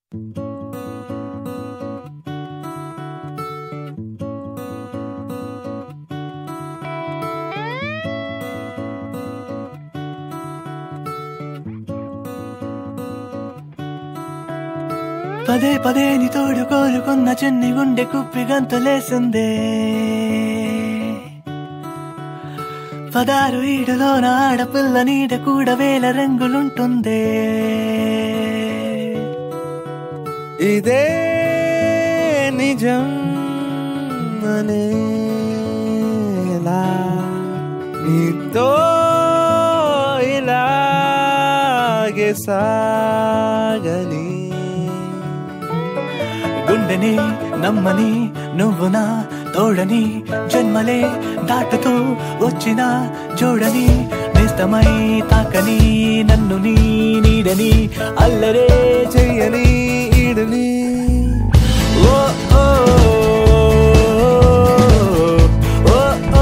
పదే పదే నీ తోడు కోరుకున్న చిన్ని గుండె కుప్పి గంతులేసిందే పదారు ఈడులోన ఆడపిల్ల నీడ కూడా వేల రంగులుంటుందే ఇదే నిజం అనేలా నీతో ఇలాగే సాగని గుండెని నమ్మని నువ్వు నా తోడని జన్మలే దాటుతూ వచ్చిన జోడని నిస్తమై తాకని నన్ను నీ నీడని అల్లరే చెయ్యని ఈడని ఓ ఓ ఓ ఓ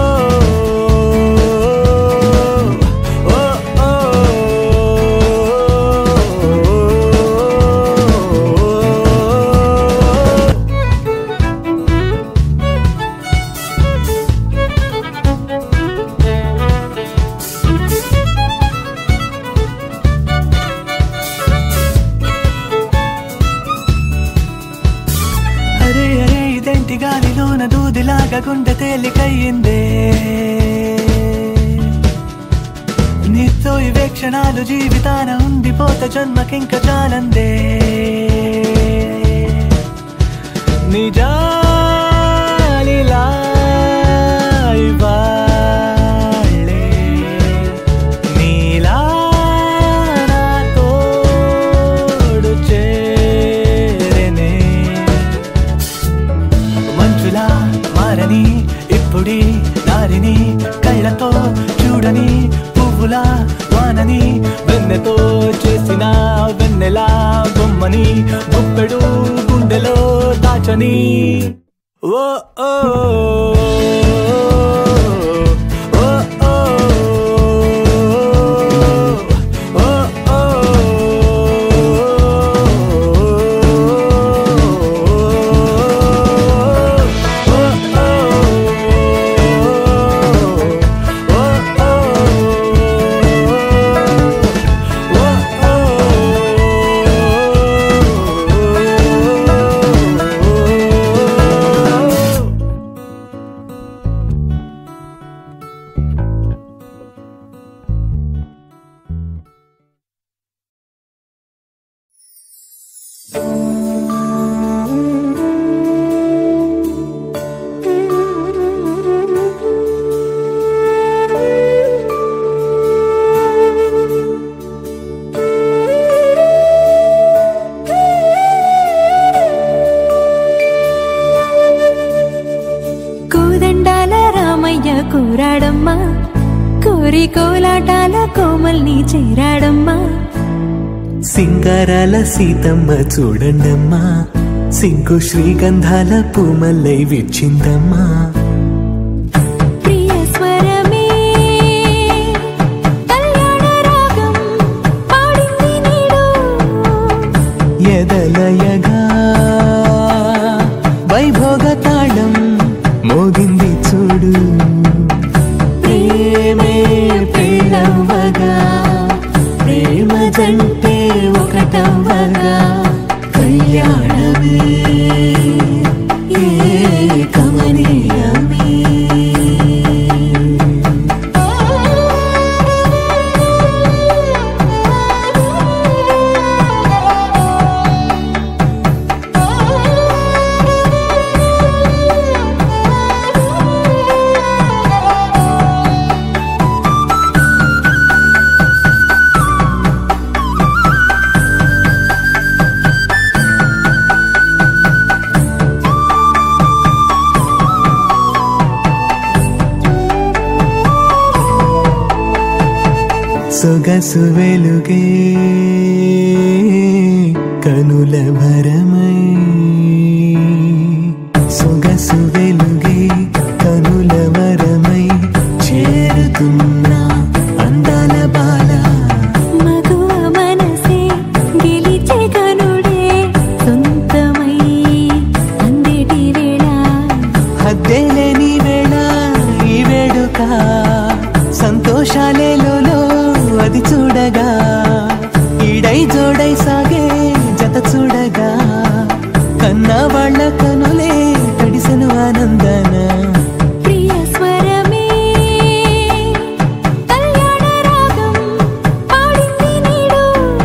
ఓ ఓ అరే అరే ఇదేంటి గాలిలోన దూదిలాగా గుండె తేలికయ్యిందే నీతో ఇవే క్షణాలు జీవితాన ఉండిపోత జన్మకింక చాలందే నిజాలిలా ఇవాళ్ళే నీలా నా తోడు చేరనే మంచులా మారని ఇప్పుడి దారిని కళ్ళతో చూడని పువ్వులా వానని వెన్నెతో చేసిన వెన్నెలా బొమ్మని గుప్పెడు గుండెలో దాచని ఓ ఓ ఓ ఓ ఓ ఓ కోదండాల రామయ్య కోరాడమ్మా కోరి కోలాటాల కోమల్ని చేరాడమ్మా సింగారాల సీతమ్మ చూడండమ్మా సింకు శ్రీగంధాల పూమల్లై విచ్చిందమ్మా ప్రియ స్వరమే కళ్యాణ రాగం పాడింది నీడు ఎదలయగా వైభోగ తాళం మోగింది చూడు ప్రేమే ప్రేమవగా ప్రేమ జంటే ఒకటవగా కళ్యాణమే ఏ కమనీయమే సొగసు వెలుగే కనుల భరమై సొగసు వెలుగే కనుల వరమై చేరుతున్నా అందాల బాల మగువ మనసే గెలిచే కనుడే జోడై సాగే జత చూడగా కన్న వాళ్ళ కనులే తడిసెను ఆనందన ప్రియ స్వరమే కళ్యాణ రాగం పాడింది నీడు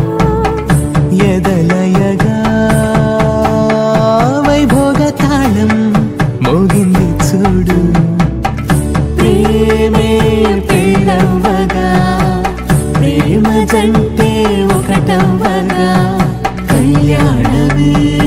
ఎదలయగా వైభోగ తాళం మోగింది చూడు ప్రేమే పెళ్ళవ్వగా ప్రేమ జంటే ఒకటవ్వగా కళ్యాణమే